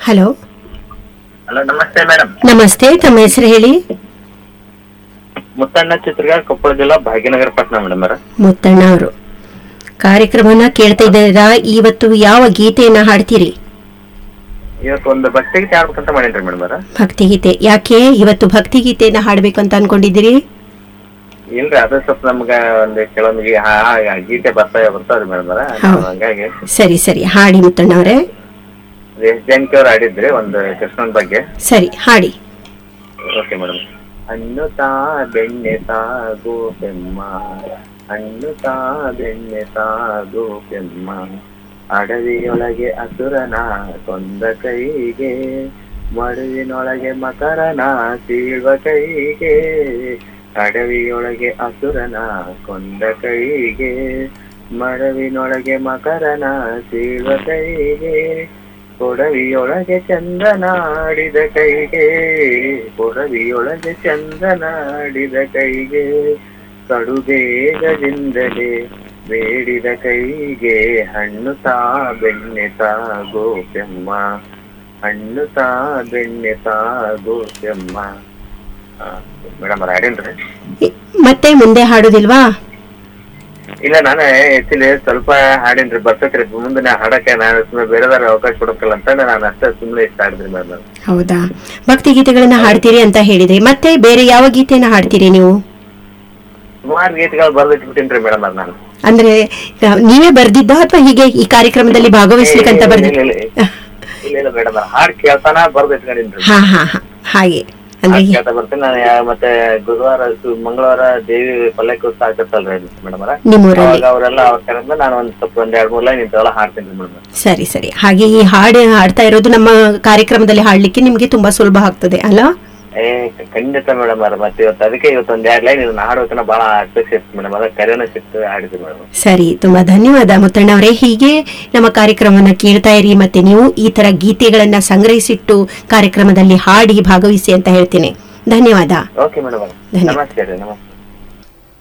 Hello hello ನಮಸ್ತೆ madam ನಮಸ್ತೆ ತಮ್ಮ ಹೆಸರು ಹೇಳಿ ಮುತ್ತಣ್ಣ ಚಿತ್ರಗಾರ ಕೊಪ್ಪಳ ಜಿಲ್ಲಾ ಭಾಗ್ಯನಗರ ಪಟ್ಟಣ ಮೇಡಮ್ ಅವರ ಮುತ್ತಣ್ಣ ಅವರು ಕಾರ್ಯಕ್ರಮನ ಕೇಳ್ತಾ ಇದ್ದೀರಾ ಇವತ್ತು ಯಾವ ಗೀತೆಯನ್ನ ಹಾಡ್ತೀರಿ ಇವತ್ತು ಒಂದು ಭಕ್ತಿಗೀತೆ ಆಡ್ಬೇಕಂತ ಮಾಡೇನ್ರಿ ಮೇಡಮ್ ಅವರ ಭಕ್ತಿಗೀತೆ ಯಾಕೆ ಇವತ್ತು ಭಕ್ತಿಗೀತೆಯನ್ನ ಹಾಡ್ಬೇಕು ಅಂತ ಅನ್ಕೊಂಡಿದ್ದೀರಿ ಇಲ್ರಿ ಅದು ಸ್ವಲ್ಪ ನಮ್ಗ ಒಂದು ಕೆಲವೊಂದು ಗಿ- ಹಾ- ಹಾ- ಗೀತೆ ಬರ್ತಾ ಬರ್ತಾವ್ರಿ ಮೇಡಮ್ ಅವರ ಹೌದು. ಹಂಗಾಗಿ ಸರಿ ಸರಿ ಹಾಡಿ ಮುತ್ತಣ್ಣ ಅವರೇ ಎಸ್ ಜಾನಕಿ ಅವ್ರು ಆಡಿದ್ರಿ ಒಂದು ಕೃಷ್ಣನ್ ಬಗ್ಗೆ ಸರಿ ಹಾಡಿ ಓಕೆ ಮೇಡಮ್ ಹಣ್ಣು ತಾ ಬೆಣ್ಣೆ ತಾಗು ಕೆಮ್ಮ ಹಣ್ಣು ತಾ ಬೆಣ್ಣೆ ತಾಗು ಕೆಮ್ಮ ಅಡವಿಯೊಳಗೆ ಅಸುರನ ಕೊಂದ ಕೈಗೆ ಮಡುವಿನೊಳಗೆ ಮಕರನ ಸೀಳುವ ಕೈಗೆ ಅಡವಿಯೊಳಗೆ ಅಸುರನ ಕೊಂದ ಕೈಗೆ ಮಡವಿನೊಳಗೆ ಮಕರನ ಸೀಳುವ ಕೈಗೆ ಕೊಡವಿಯೊಳಗೆ ಚಂದನಾಡಿದ ಕೈಗೆ ಕೊಡವಿಯೊಳಗೆ ಚಂದನಾಡಿದ ಕೈಗೆ ಕಡುಬೇಗದಿಂದಲೇ ಬೇಡಿದ ಕೈಗೆ ಹಣ್ಣು ತಾ ಬೆಣ್ಣೆ ತಾ ಗೋಪ್ಯಮ್ಮ ಹಣ್ಣು ತಾ ಬೆಣ್ಣೆ ತಾ ಗೋಪ್ಯಮ್ಮ ಮೇಡಮ್ ಅವ್ರ ಹಾಡೇನ್ರಿ ಇ- ಮತ್ತೆ ಮುಂದೆ ಹಾಡೋದಿಲ್ವಾ ಇಲ್ಲ ನಾನು ಆಕ್ಚುಲಿ ಸ್ವಲ್ಪ ಹಾಡೇನ್ರಿ ಬರ್ತೈತ್ರಿ ಮುಂದೆ ನಾ ಹಾಡಕ್ಕೆ ನಾನು ಸುಮ್ಮನೆ ಬೇರೆದಾರ ಅವಕಾಶ ಕೊಡಕ್ಕಲ್ಲ ಅಂತ ನಾನು ಅಷ್ಟೇ ಸುಮ್ಮನೆ ಇಷ್ಟ ಹಾಡಿದ್ರಿ ಮೇಡಮ್ ಹೌದಾ ಭಕ್ತಿಗೀತೆಗಳನ್ನ ಹಾಡ್ತೀರಿ ಅಂತ ಹೇಳಿದ್ರಿ ಮತ್ತೆ ಬೇರೆ ಯಾವ ಗೀತೆಯನ್ನ ಹಾಡ್ತೀರಿ ನೀವು ಸುಮಾರು ಗೀತೆಗಳು ಬರ್ದಿಟ್ಬಿಟ್ಟಿನ್ರಿ ಮೇಡಮ್ ಅವ್ರ ನಾನು ಅಂದ್ರೆ ಆ, ನೀವೇ ಬರ್ದಿದ್ದ ಅಥವಾ ಹೀಗೆ ಈ ಕಾರ್ಯಕ್ರಮದಲ್ಲಿ ಭಾಗವಹಿಸ್ಲಿಕ್ಕಂತ ಬರ್ದಿದ್ದ ಇಲ್ಲ, ಇಲ್ಲ, ಇಲ್ಲ ಇಲ್ಲ ಮೇಡಮ್ ಹಾಡ್ ಕೇಳ್ತಾನ ಬರ್ದಿಟ್ಕೊಂಡಿನ್ರಿ ಹಾ ಹಾ ಹಾ ಹಾಗೆ ಅಂದ್ರೆ ಹಾಡ್ ಕೇಳ್ತಾ ಬರ್ತೀನಿ ನಾನು ಯಾ- ಮತ್ತೆ ಗುರುವಾರ ಸು- ಮಂಗಳವಾರ ದೇವಿ ಪಲ್ಲಕ್ಕಿ ಉತ್ಸವ ಆಗ್ತಿರ್ತಲ್ರಿ ಮೇಡಮ್ ಅವರ ನಿಮ್ಮೂರಲ್ಲಿ ಅವಾಗ ಅವರೆಲ್ಲ ಅವ್ರ ಕರೆಯಿಂದ ನಾನು ಒಂದ್ ಸ್ವಲ್ಪ ಒಂದ್ ಎರಡ್ ಮೂರ್ ಲೈನ್ ಇಂಥವೆಲ್ಲ ಹಾಡ್ತೀನಿ ಮೇಡಮ್ ಸರಿ ಸರಿ ಹಾಗೆ ಈ ಹಾಡು ಹಾಡ್ತಾ ಇರೋದು ನಮ್ಮ ಕಾರ್ಯಕ್ರಮದಲ್ಲಿ ಹಾಡ್ಲಿಕ್ಕೆ ನಿಮ್ಗೆ ತುಂಬಾ ಸುಲಭ ಆಗ್ತದೆ ಅಲ್ಲ ಏ ಖಂಡಿತ ಮೇಡಮ್ ಅವ್ರ ಮತ್ತೆ ಇವತ್ತು ಅದಕ್ಕೆ ಇವತ್ತು ಒಂದ್ ಎರಡ್ ಲೈನ್ ಇದನ್ನ ಹಾಡೋಕನ ಬಹಳ ಅಪೇಕ್ಷೆ ಇತ್ತು ಮೇಡಮ್ ಅದ ಕರೆನೂ ಸಿಕ್ತು ಹಾಡಿದ್ವಿ ಮೇಡಮ್ ಸರಿ ತುಂಬಾ ಧನ್ಯವಾದ ಮುತ್ತಣ್ಣ ಅವರೇ ಹೀಗೆ ನಮ್ಮ ಕಾರ್ಯಕ್ರಮವನ್ನ ಕೇಳ್ತಾ ಇರಿ ಮತ್ತೆ ನೀವು ಈ ತರ ಗೀತೆಗಳನ್ನ ಸಂಗ್ರಹಿಸಿಟ್ಟು ಕಾರ್ಯಕ್ರಮದಲ್ಲಿ ಹಾಡಿ ಭಾಗವಹಿಸಿ ಅಂತ ಹೇಳ್ತೀನಿ ಧನ್ಯವಾದ ಓಕೆ ಮೇಡಮ್ ಧನ್ಯವಾದ. ನಮಸ್ತೆ ರೀ ನಮಸ್ತೆ